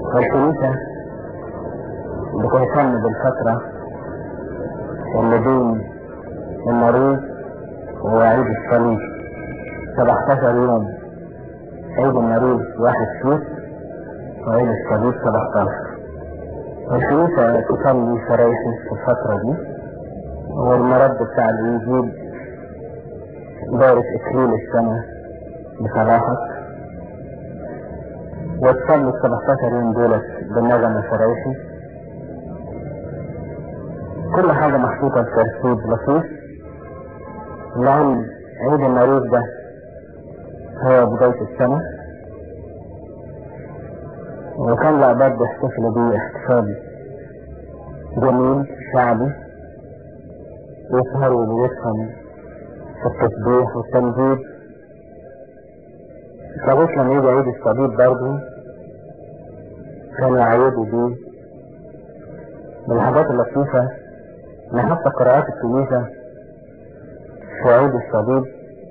والكنيسة بتهتم بالفترة اللي بين المريض وعيد الصليب 17 يوم عيد المريض واحد فوت وعيد الصليب 17 الكنيسة تصلي شرايحي في الفترة دي والمرد بتاع الإنجيل دارس إكليل السنة بصلاحك وتصلي ال 17 يوم دولت بالنغمة شرايحي كل حاجة محطوطة بترتيب لطيف لأن عيد المريض ده هو بداية السنة وكان العباد بيحتفلوا بيه احتفال جميل شعبي يسهروا بيوتهم في التسبيح والتمجيد لغاية لما يجي عيد الصليب برضه كانوا يعيدوا بيه من الحاجات اللطيفة ان حتى قراءات الكنيسة في عيد الصليب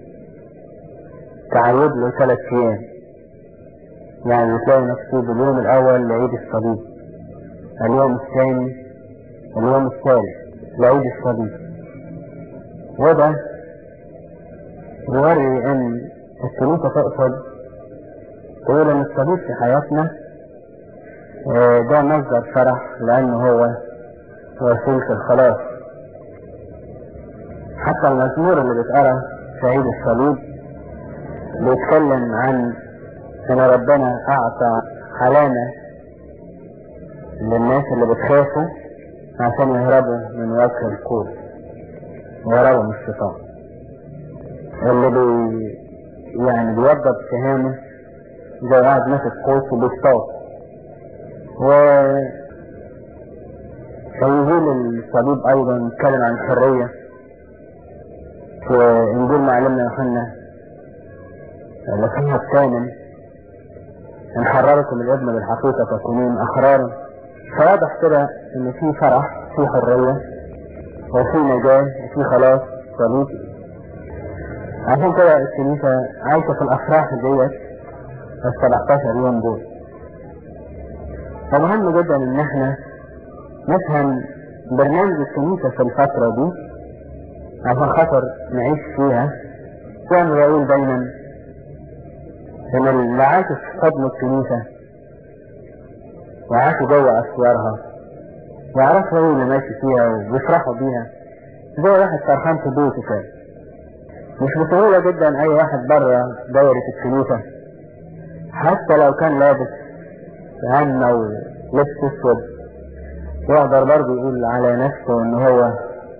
تعيد له ثلاث ايام يعني تلاقي مكتوب اليوم الاول لعيد الصليب اليوم الثاني اليوم الثالث لعيد الصليب وده يوري ان الكنيسة تقصد تقول ان الصليب في حياتنا ده مصدر فرح لانه هو وسيلة الخلاص حتى المزمور اللي بيتقرا في عيد الصليب بيتكلم عن ان ربنا اعطى علامة للناس اللي بتخافوا عشان يهربوا من وجه الكون ويهربوا من الشيطان اللي بي يعني بيوضب سهامه زي واحد ماسك قوس وبيصطاد و انجيل الصليب ايضا يتكلم عن الحرية في انجيل معلمنا يوحنا الاصحاح الثامن ان حرركم الابن بالحقيقة تكونون احرارا فواضح كده ان في فرح في حرية وفي نجاة وفي خلاص صليب عشان كده الكنيسة عايشة في الافراح ديت ال 17 يوم دول فمهم جدا ان احنا نفهم برنامج الكنيسة في الفترة دي عشان خاطر نعيش فيها كان يقول دايما ان اللي عايش في حضن الكنيسة وعاش جوه اسوارها ويعرفوا ايه اللي ماشي فيها وبيفرحوا بيها زي واحد فرحان في بيته كده مش بسهولة جدا اي واحد بره دايرة الكنيسة حتى لو كان لابس هنة ولبس اسود يقدر برضه يقول على نفسه ان هو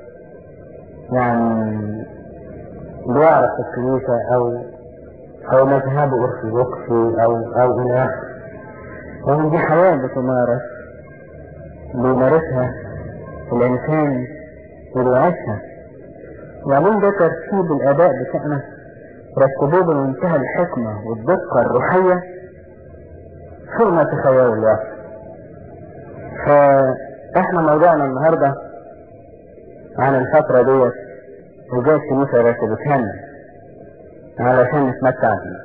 يعني بيعرف الكنيسة او او مذهبه ارثوذكسي او او الى اخره ومن دي حياة بتمارس بيمارسها الانسان وبيعيشها وبعدين ده ترتيب الاداء بتاعنا رتبوه بمنتهى الحكمة والدقة الروحية فوق ما تخيلوا الواحد فاحنا موضوعنا النهاردة عن الفترة ديت وجاي الكنيسة رتبتها لنا علشان نتمتع بيه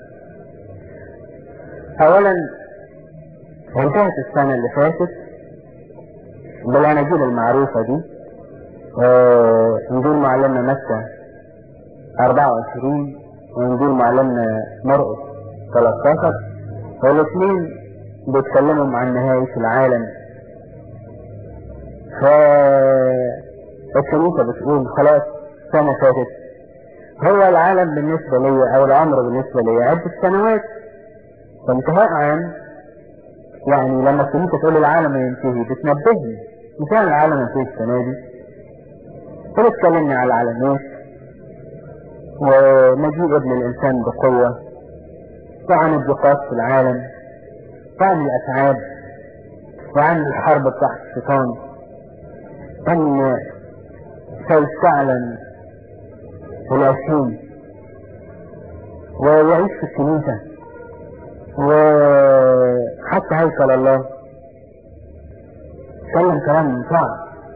اولا انتهت السنة اللي فاتت بالاناجيل المعروفة دي انجيل معلمنا متى 24 وانجيل معلمنا مرقس 13 والاثنين بيتكلموا عن نهاية العالم فالكنيسة بتقول خلاص سنة فاتت هو العالم بالنسبة لي او العمر بالنسبة لي عدة سنوات فانتهاء عام يعني لما الكنيسة تقول العالم ينتهي بتنبهني مش العالم ينتهي السنة دي فبتكلمني على العلامات ومجيء ابن الانسان بقوة وعن الضيقات في العالم وعن الاتعاب وعن الحرب تحت الشيطان ان سيستعلن العشرين ويعيش في الكنيسة وحتى هيكل الله تكلم كلام صعب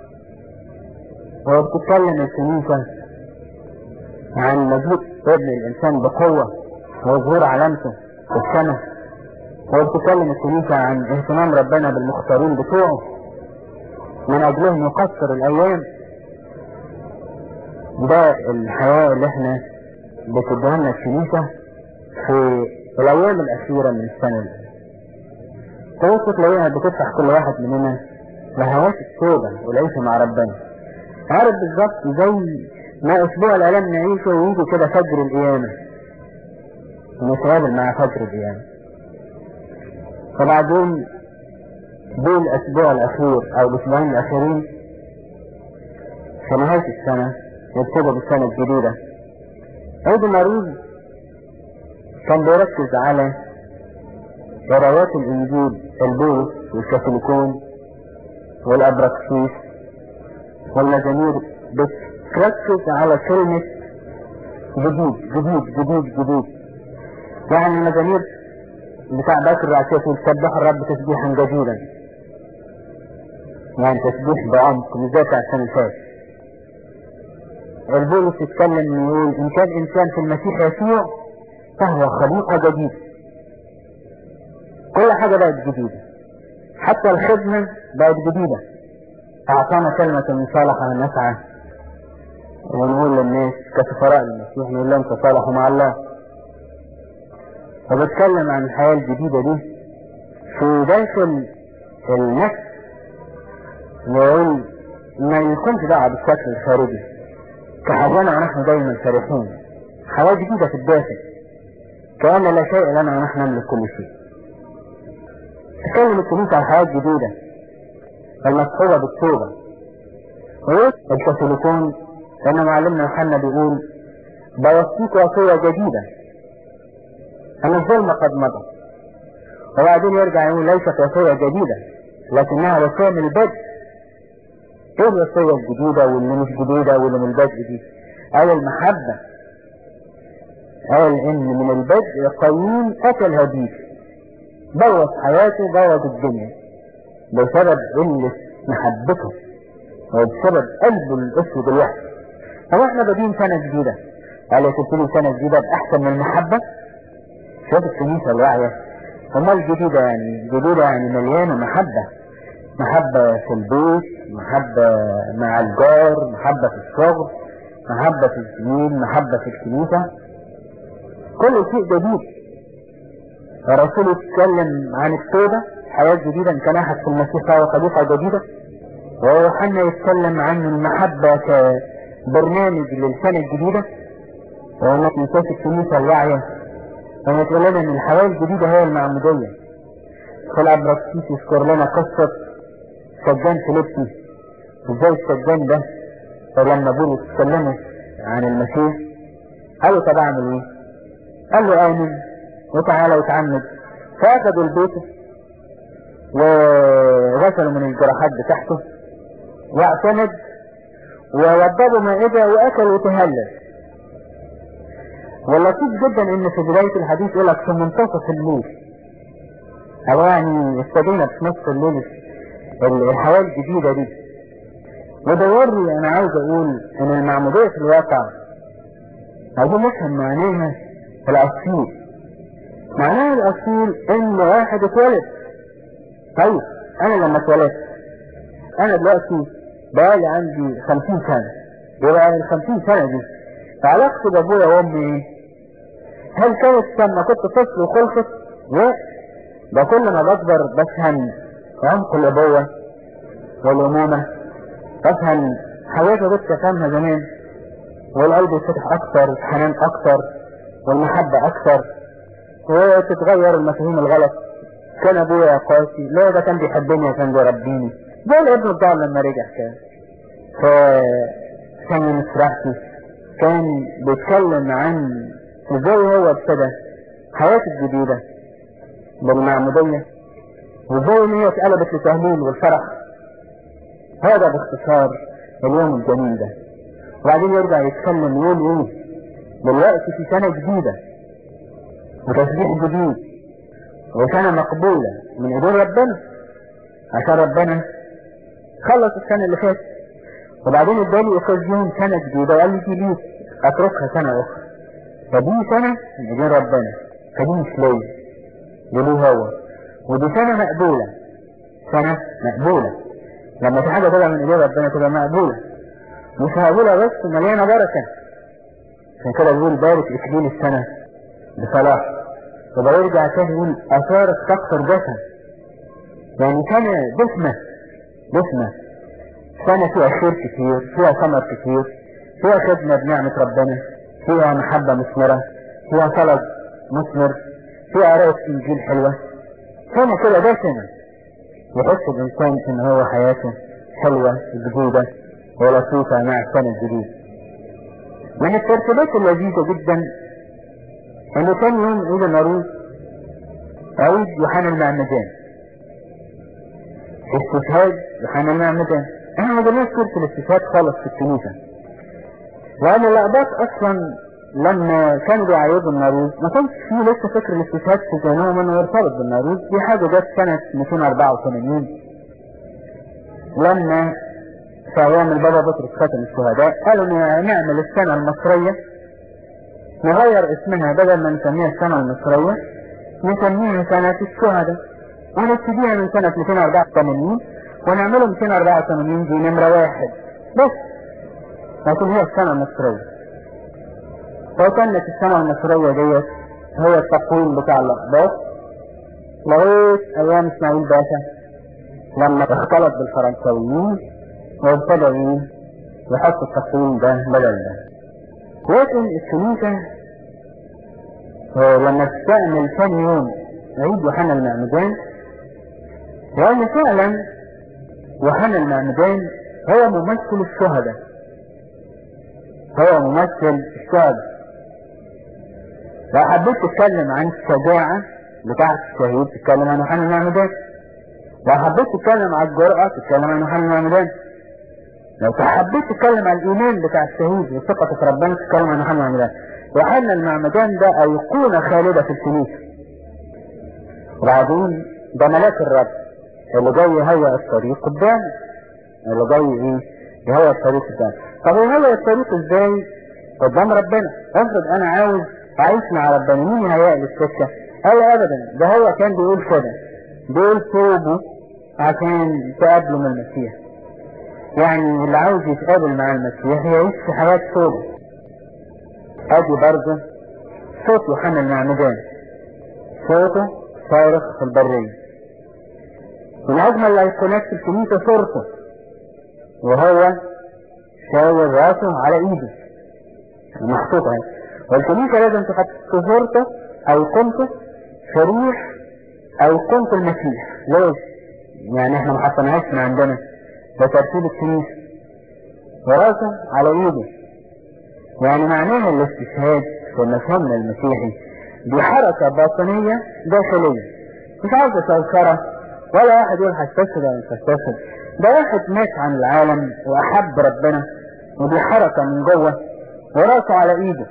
وبتتكلم الكنيسة عن مجيء ابن الانسان بقوة وظهور علامته في السماء وبتتكلم الكنيسة عن اهتمام ربنا بالمختارين بتوعه من اجلهم يقصر الايام ده الحياة اللي احنا بتديها لنا الكنيسة في الايام الاخيرة من السنة دي تبص تلاقيها بتفتح كل واحد مننا لهوات التوبة والعيش مع ربنا عارف بالظبط زي ما اسبوع الالام نعيشه ويجي كده فجر القيامة ونتقابل مع فجر القيامة فبعدين دول الاسبوع الاخير او الاسبوعين الاخيرين في نهاية السنة يبتدى بالسنة الجديدة عيد المريض كان بيركز على قراءات الانجيل البولس والكاثوليكون والابراكسيس والمزامير بتركز على كلمة جديد جديد جديد جديد يعني المزامير بتاع باكر الرعشية تقول سبح الرب تسبيحا جديدا يعني تسبيح بعمق مش زي بتاع السنة اللي فاتت البولس يتكلم يقول ان كان انسان في المسيح يسوع فهو خليقة جديدة كل حاجة بقت جديدة حتى الخدمة بقت جديدة اعطانا كلمة مصالحة نسعى ونقول للناس كسفراء المسيح نقول لهم تصالحوا مع الله وبتكلم عن الحياة الجديدة دي في داخل النفس نقول ما يكونش دعوة بالشكل الخارجي كحزانة ونحن دايما فرحين حياة جديدة في الداخل كأن لا شيء لنا ونحن نملك كل شيء تكلم الكنيسة عن حياة جديدة المصحوبة بالتوبة الكاثوليكون لأن معلمنا يوحنا بيقول بوصيك وصية جديدة أن الظلم قد مضى وبعدين يرجع يقول ليست وصية جديدة لكنها وصية من البدء ايه الوصية الجديدة واللي مش جديدة واللي من البدء دي قال المحبة قال ان من البدء قايين قتل هابيل بوظ حياته بوظ الدنيا بسبب قلة محبته وبسبب قلبه الاسود الوحش طب احنا بادئين سنة جديدة قال لي تبتدي سنة جديدة بأحسن من المحبة شوف الكنيسة الواعية امال جديدة يعني جديدة يعني مليانة محبة محبة في البيت محبة مع الجار محبة في الشغل محبة في الزميل محبة في الكنيسة كل شيء جديد الرسول يتكلم عن التوبة حياة جديدة ان كان احد في المسيح فهو خليقة جديدة ويوحنا يتكلم عن المحبة كبرنامج للسنة الجديدة وما تنساش الكنيسة الواعية وما تقول لنا ان الحياة الجديدة هي المعمودية في الابراكسيس يذكر لنا قصة سجان فيليبي ازاي السجان ده فلما بولس اتكلموا عن المسيح قالوا طب اعمل ايه قال له امن وتعالى وتعمد فاخدوا البيت وغسلوا من الجراحات بتاعته واعتمد ووضبوا مائدة واكل وتهلل واللطيف جدا ان في بداية الحديث يقول لك في منتصف الليل او يعني استدينا في نصف الليل الحياة الجديدة دي وده يوري انا عاوز اقول ان المعمودية في الواقع عايزين نفهم معناها الاصيل معناها الاصيل ان واحد اتولد طيب انا لما اتولدت انا دلوقتي بقالي عندي خمسين سنة يبقى الخمسين سنة دي علاقتي بابويا وامي ايه هل كانت لما كنت طفل وخلصت لا ده كل ما بكبر بفهم عمق الابوة والامومة بفهم حاجات ما كنتش افهمها زمان والقلب يتفتح اكتر الحنان اكتر والمحبة اكتر وتتغير المفاهيم الغلط كان ابويا قاسي لا ده كان بيحبني كان بيربيني زي الابن الضال لما رجع كان فكان من فرحتي كان بيتكلم عن ازاي هو ابتدى حياته الجديدة بالمعمودية وازاي ان هي اتقلبت لتهليل والفرح هذا باختصار اليوم الجميل ده وبعدين يرجع يتكلم يقول ايه دلوقتي في سنة جديدة وتسبيح جديد وسنة مقبولة من ايدين ربنا عشان ربنا خلص السنة اللي فاتت وبعدين اداني اخذ سنة جديدة وقال لي دي ليك اتركها سنة اخرى فدي سنة من ايدين ربنا فدي مش ليا دي ليه هو ودي سنة مقبولة سنة مقبولة لما في حاجة تبقى من ايديه ربنا تبقى مقبولة مش مقبولة بس مليانة بركة عشان كده بيقول بارك اكليل السنة بصلاح وبقى يرجع تاني يقول اثارت تكثر جسد يعني سنة دسمة دسمة سنة فيها خير كتير فيها ثمر كتير فيها خدمة بنعمة ربنا فيها محبة مثمرة فيها صلاة مثمر فيها قراية انجيل حلوة سنة كده دسمة يحس الانسان ان هو حياته حلوة جديدة ولطيفة مع السنة الجديدة من الترتيبات اللذيذة جدا انه تاني يوم عيد النوروز عيد يوحنا المعمدان استشهاد يوحنا المعمدان احنا ما جبناش سيرة الاستشهاد خالص في الكنيسة لان الاقباط اصلا لما كانوا بيعيدوا الناروز ما كانش فيه لسه فكر الاستشهاد في ذهنهم انه يرتبط بالناروز دي حاجة جت سنة 284 لما في ايام البابا بطرس ختم الشهداء قالوا نعمل السنة المصرية نغير اسمها بدل ما نسميها السنة المصرية نسميها سنة الشهداء ونبتديها من سنة 284 ونعمله 284 دي نمرة واحد بس لكن هي السنة المصرية وكانت السنة المصرية ديت هي التقويم بتاع الأقباط لغاية أيام إسماعيل باشا لما اختلط بالفرنساويين وابتدى ايه يحط التقويم ده بدل ده لكن الكنيسة لما تستعمل ثاني يوم عيد يوحنا المعمدان لأن فعلا يوحنا المعمدان هو ممثل الشهداء هو ممثل الشهداء لو حبيت تتكلم عن الشجاعة بتاعة الشهيد تتكلم عن يوحنا المعمدان لو حبيت تتكلم عن الجرأة تتكلم عن يوحنا المعمدان لو حبيت تتكلم عن الإيمان بتاع الشهيد وثقته في ربنا تتكلم عن يوحنا المعمدان يوحنا المعمدان ده أيقونة خالدة في الكنيسة وبعدين ده ملاك الرب اللي جاي يهيئ الطريق قدام اللي جاي ايه يهيئ الطريق قدام طب يهيئ الطريق ازاي قدام ربنا افرض انا عاوز اعيش مع ربنا مين يهيئ لي السكه قال ابدا ده هو كان بيقول كده بيقول توبوا عشان تقابلوا من المسيح يعني اللي عاوز يتقابل مع المسيح يعيش في حياة توبة ادي برضه صوت يوحنا المعمدان صوته صارخ في البرية من اجمل الايقونات في الكنيسة صورته وهو شاور راسه على ايده محطوطة اهي والكنيسة لازم تحط صورته ايقونته في ريح ايقونة المسيح ليش؟ يعني احنا ما حطيناهاش من عندنا ده ترتيب الكنيسة وراسه على ايده يعني معناها الاستشهاد في مفهومنا المسيحي دي حركة باطنية داخلية مش عاوزة شوشرة ولا واحد يقول هستشهد ولا مش هستشهد ده واحد مات عن العالم واحب ربنا ودي حركة من جوه وراسه على ايده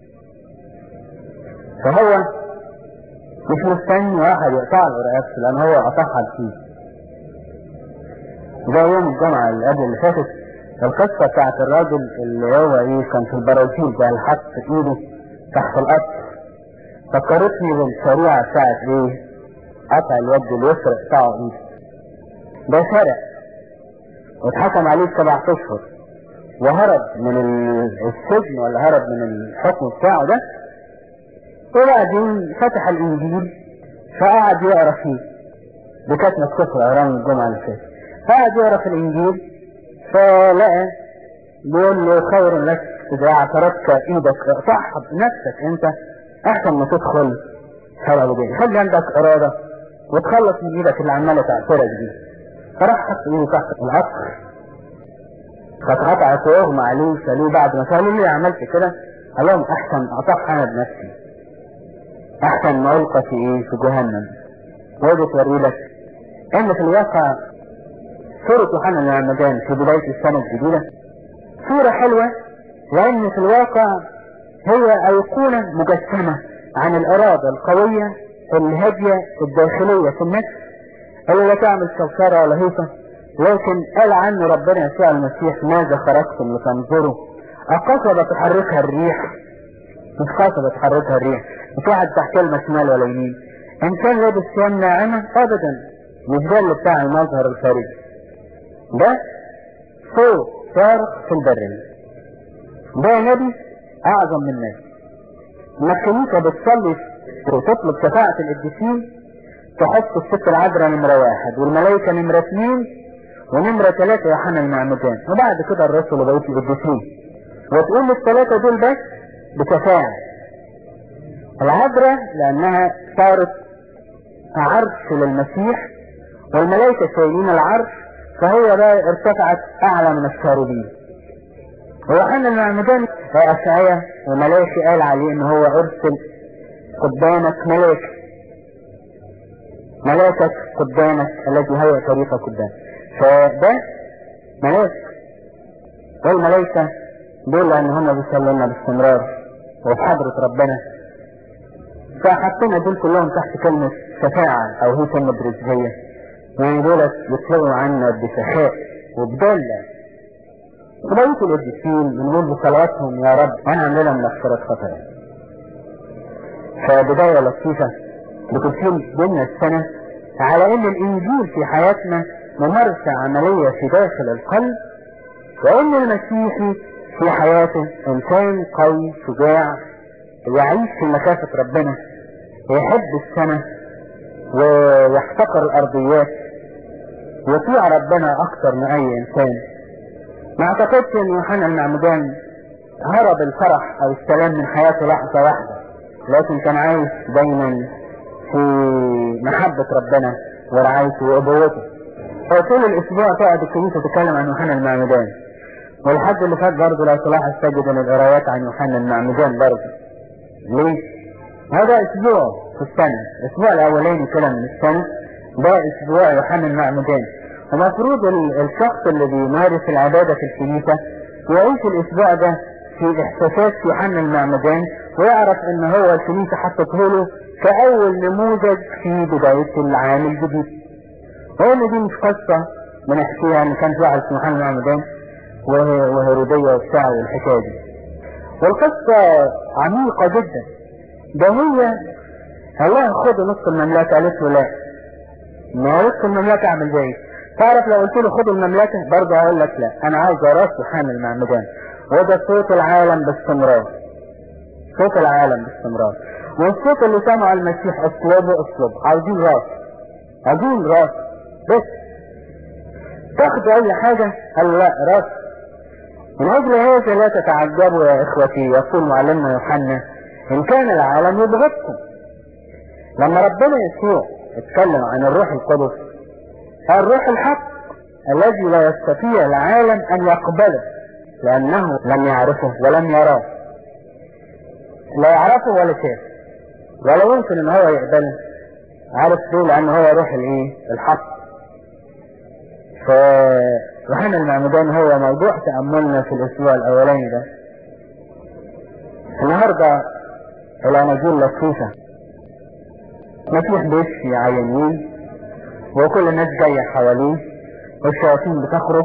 فهو مش مستني واحد يقطع له رقبته لان هو قطعها فيه ده يوم الجمعة اللي قبل اللي فاتت القصة بتاعت الراجل اللي هو ايه كان في البراجيل ده اللي حط ايده تحت القطر فكرتني بالشريعة بتاعت ايه قطع اليد اليسرى بتاعه ايده ده سرق واتحكم عليه سبع اشهر وهرب من السجن ولا هرب من الحكم بتاعه ده وبعدين فتح الانجيل فقعد يقرا فيه دي كانت مكتوبة ايام الجمعة اللي فاتت قعد يقرا في الانجيل فلقى بيقول له خير لك اذا اعترضت ايدك اقطعها بنفسك انت احسن ما تدخل حرب دي خلي عندك اراده وتخلص من ايدك اللي عماله تعترض دي فراح حط ايده تحت القطر فاتقطعت واغمى عليه شالوه بعد ما قالوا ليه عملت كده قال لهم احسن اقطعها انا بنفسي احسن ما القى في ايه في جهنم ودي توري لك ان في الواقع سورة يوحنا المعمدان في بداية السنة الجديدة سورة حلوة لأن في الواقع هي أيقونة مجسمة عن الإرادة القوية الهادية الداخلية في النفس اللي لا تعمل شوشرة ولا هيصة لكن قال عنه ربنا يسوع المسيح ماذا خرجتم لتنظروا أقصد تحركها الريح مش قصد تحركها الريح مش واحد تحت كلمة شمال ولا يمين ان كان لابس ثياب ناعمة ابدا مش ده اللي بتاع المظهر الخارجي ده صوت صارخ في البرية ده نبي اعظم من نبي لما الكنيسة بتصلي وتطلب شفاعة القديسين تحط الست العذراء نمرة واحد والملائكة نمرة اثنين ونمرة ثلاثة يوحنا المعمدان وبعد كده الرسل وبقية القديسين وتقول الثلاثة دول بس بشفاعة العذراء لأنها صارت عرش للمسيح والملائكة شايلين العرش فهي بقى ارتفعت أعلى من الشاربين ويوحنا المعمدان أشعية وملائكة قال عليه إن هو أرسل قدامك ملاك ملاكك قدامك الذي هي طريقك قدامك فده ملاك والملائكة دول لأن هم بيصلوا لنا باستمرار وفي حضرة ربنا فحطينا دول كلهم تحت كلمة شفاعة أو هي كلمة برزية يعني دول يطلبوا عنا بسخاء وبدلة وبقية القديسين بنقول بصلواتهم يا رب أنا عندنا مغفرة خطايا فبداية لطيفة بتشيل بينا السنة على ان الانجيل في حياتنا ممارسة عملية في داخل القلب وان المسيحي في حياته انسان قوي شجاع يعيش في مكافة ربنا يحب السنة ويحتقر الارضيات يطيع ربنا اكثر من اي انسان ما اعتقدش ان يوحنا المعمدان هرب الفرح او السلام من حياته لحظة واحدة لكن كان عايش دايما في محبة ربنا ورعايته وأبوته فطول الأسبوع تقعد الكنيسة تتكلم عن يوحنا المعمدان والحد اللي فات برضه لو تلاحظ تجد ان القرايات عن يوحنا المعمدان برضه ليه؟ هذا أسبوع في السنة الأسبوع الأولاني كده من السنة ده أسبوع يوحنا المعمدان ومفروض الشخص اللي بيمارس العبادة في الكنيسة يعيش الأسبوع ده في إحساسات يوحنا المعمدان ويعرف ان هو الكنيسة حطته له كأول نموذج في بداية العام الجديد وان دي مش قصة بنحكيها ان كان في واحد اسمه محمد معمدان وهيرودية وبتاع والحكاية دي والقصة عميقة جدا ده هي قال لها خد نص المملكة قالت له لا ما نص المملكة اعمل زي تعرف لو قلت له خد المملكة برضه هقول لك لا انا عايز راس يوحنا المعمدان وده صوت العالم باستمرار صوت العالم باستمرار والصوت اللي سمعه المسيح اصلبه اصلبه عاوزين راس عاوزين راس بس تاخدوا اي حاجة قال لا راس من اجل هذا لا تتعجبوا يا اخوتي يقول معلمنا يوحنا ان كان العالم يبغضكم لما ربنا يسوع اتكلم عن الروح القدس الروح الحق الذي لا يستطيع العالم ان يقبله لانه لم يعرفه ولم يراه لا يعرفه ولا شافه ولا يمكن ان هو يقبله عارف ليه لان هو روح الايه الحق فروحنا المعمدان هو موضوع تأملنا في الاسبوع الاولاني ده النهاردة الاناجيل لطيفة مسيح بيشفي عيانين وكل الناس جاية حواليه والشياطين بتخرج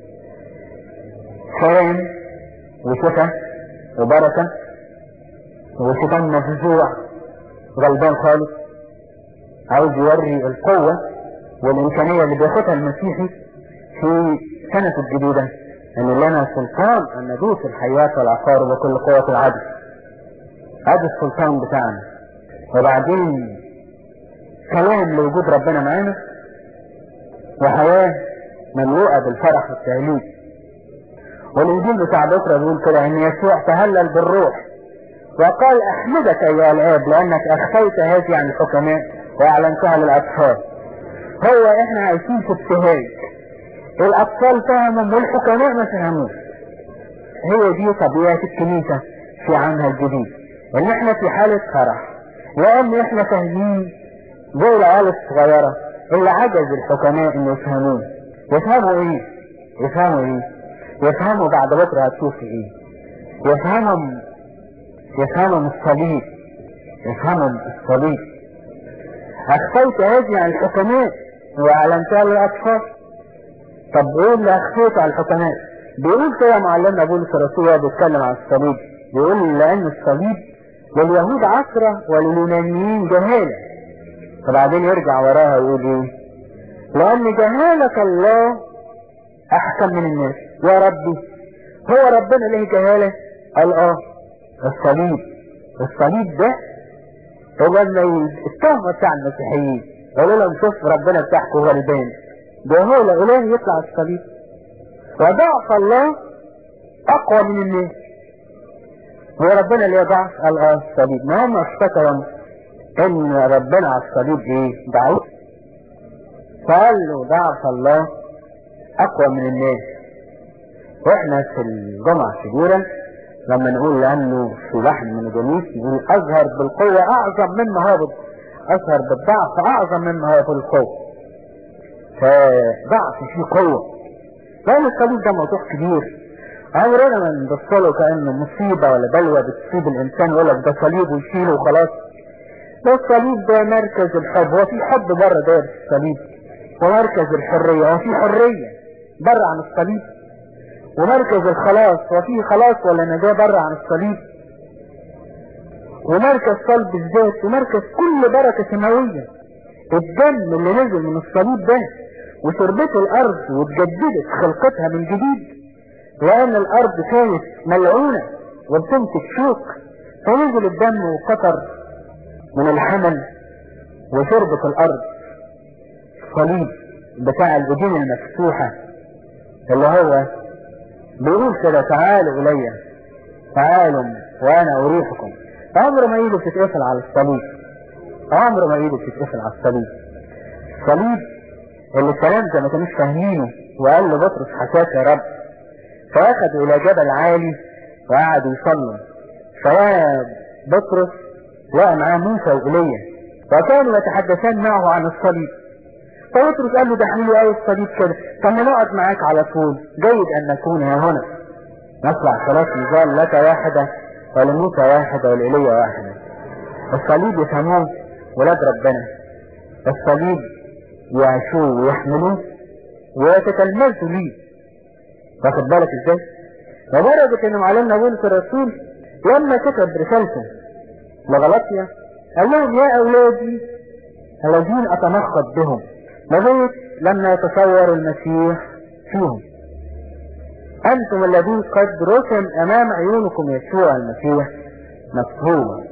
سلام وشفا وبركة وشيطان مفزوع غلبان خالص عاوز يوري القوة والإمكانية اللي بياخدها المسيحي في سنة الجديدة أن لنا سلطان أن ندوس الحياة والعقار وكل قوة العدل هذا السلطان بتاعنا وبعدين كلام لوجود ربنا معانا وحياة مملوءة بالفرح والتهليل والإنجيل بتاع بكرة بيقول كده إن يسوع تهلل بالروح وقال أحمدك أيها الآب لأنك أخفيت هذه عن الحكماء وأعلنتها للأطفال هو إحنا عايشين في ابتهاج الأطفال فهموا والحكماء ما فهموش هي دي طبيعة الكنيسة في عامها الجديد إن إحنا في حالة فرح لأن إحنا فاهمين زي العيال الصغيرة اللي عجز الحكماء إن يفهموه يفهموا إيه؟ يفهموا إيه؟ يفهموا بعد بكرة هتشوف إيه؟ يفهموا يفهموا الصليب يفهموا الصليب أخفيت هذه عن الحكماء وأعلنتها للأطفال طب إيه اللي أخفيته عن الحكماء؟ بيقول كده معلمنا بولس الرسول وهو بيتكلم عن الصليب بيقول لأن الصليب لليهود عسرة ولليونانيين جهالة وبعدين يرجع وراها ويقول ايه لان جهالة الله احكم من الناس يا ربي هو ربنا ليه جهالة قال اه الصليب الصليب ده هو التهمة بتاع المسيحيين يقولوا لهم شوف ربنا بتاعكم غلبان ده هو الاله يطلع الصليب وضعف الله اقوى من الناس هو ربنا اللي يضعف قال اه الصليب ما هم افتكروا ان ربنا على الصليب ايه ضعيف فقال له ضعف الله اقوى من الناس واحنا في الجمعة الكبيرة لما نقول لانه في لحن من الجنيس نقول اظهر بالقوة اعظم مما هو اظهر بالضعف اعظم مما هو بالقوة فضعف فيه قوة لان الصليب ده موضوع كبير عمرنا ما نبص له كانه مصيبة ولا بلوى بتصيب الانسان يقول لك ده صليب ويشيله وخلاص ده الصليب ده مركز الحب هو في حب بره داير الصليب ومركز الحرية هو في حرية بره عن الصليب ومركز الخلاص هو في خلاص ولا نجاة بره عن الصليب ومركز صلب الذات ومركز كل بركة سماوية الدم اللي نزل من الصليب ده وشربته الارض واتجددت خلقتها من جديد لان الارض كانت ملعونة وبتمسك شوك فنزل الدم وقطر من الحمل وشربة الارض الصليب بتاع الايدين المفتوحة اللي هو بيقول كده تعالوا الي تعالوا وانا اريحكم عمر ما ايده بتتقفل على الصليب عمر ما ايده بتتقفل على الصليب الصليب اللي الكلام ده ما كانوش فاهمينه وقال له بطرس حكاك يا رب فاخدوا الى جبل عالي وقعدوا يصلوا فلقى بطرس لقى معاه موسى وايليا وكانوا يتحدثان معه عن الصليب فبطرس قال له ده حلو قوي الصليب كده طب ما نقعد معاك على طول جيد ان نكون ها هنا نطلع ثلاث نزال لك واحدة ولموسى واحدة ولإيليا واحدة الصليب يفهموه ولاد ربنا الصليب يعيشوه ويحملوه ويتتلمذوا ليه واخد بالك ازاي لدرجة ان معلمنا بولس الرسول لما كتب رسالته لغلطيا قال لهم يا اولادي الذين اتنخط بهم لغاية لما يتصور المسيح فيهم انتم الذين قد رسم امام عيونكم يسوع المسيح مفهوما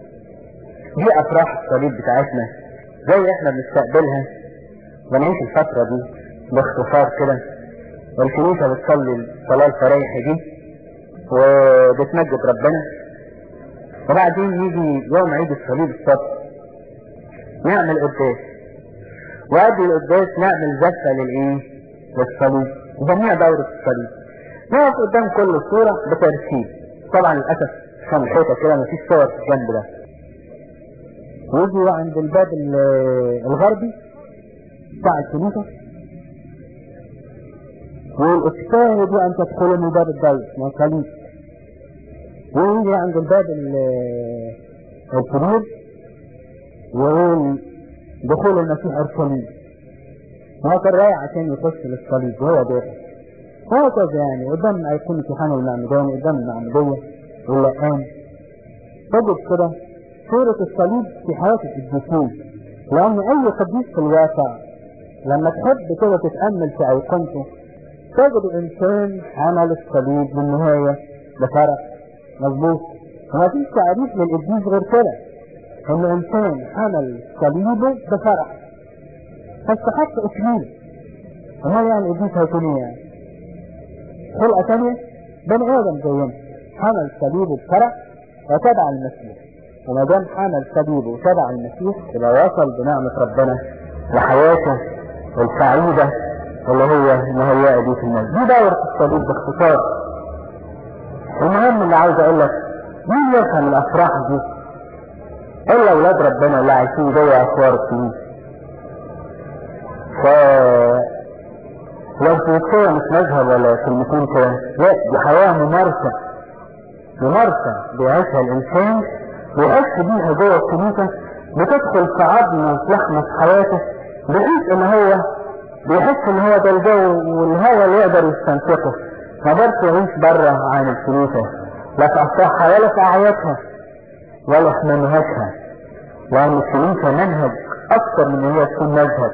دي افراح الصليب بتاعتنا زي احنا بنستقبلها ونعيش الفترة دي باختصار كده والكنيسة بتصلي الصلاة الفرايح دي وبتمجد ربنا وبعدين يجي يوم عيد الصليب الصبح نعمل قداس وقبل القداس نعمل زفة للايه للصليب نسميها دورة الصليب نقف قدام كل صورة بترتيب طبعا للأسف كان الحيطة كده مفيش صور في الجنب ده ويجي عند الباب الغربي بتاع الكنيسة ويقول اجتهدوا ان تدخلوا من باب الضيق من الخليج ويجي عند الباب الكبير ويقول دخول المسيح اورشليم هو كان رايح عشان يخش للصليب وهو داخل هكذا يعني قدام ايقونة يوحنا المعمداني قدام المعمودية واللقان تجد كده صورة الصليب في حياة القديسين لأن أي قديس في الواقع لما تحب كده تتأمل في أيقونته تجد إنسان عمل الصليب بالنهاية بفرح مظبوط وما فيش تعريف للقديس غير كده إن إنسان عمل صليبه بفرح فاستحق إكليل أمال يعني القديس هيكون إيه يعني؟ خلقة ثانية بني آدم زينا حمل صليبه بفرح وتبع المسيح وما دام حمل صليبه وتبع المسيح يبقى وصل بنعمة ربنا لحياته السعيدة اللي هي مهيئة دي في الناس دي دورة الصليب باختصار المهم اللي عاوز اقول لك مين يفهم الافراح دي الا اولاد ربنا اللي عايشين جوه اسوار الكنيسة ف لو في مش مذهب ولا كلمتين كده لا دي حياة ممارسة ممارسة بيعيشها الانسان بيحس بيها جوه الكنيسة بتدخل في عظمه وفي لحمة في حياته بحيث ان هو بيحس ان هو ده الجو والهواء اللي يقدر يستنطقه ما قدرش يعيش بره عن الكنيسة لا في افراحها ولا في اعيادها ولا في منهجها لان الكنيسة منهج اكثر من ان هي تكون مذهب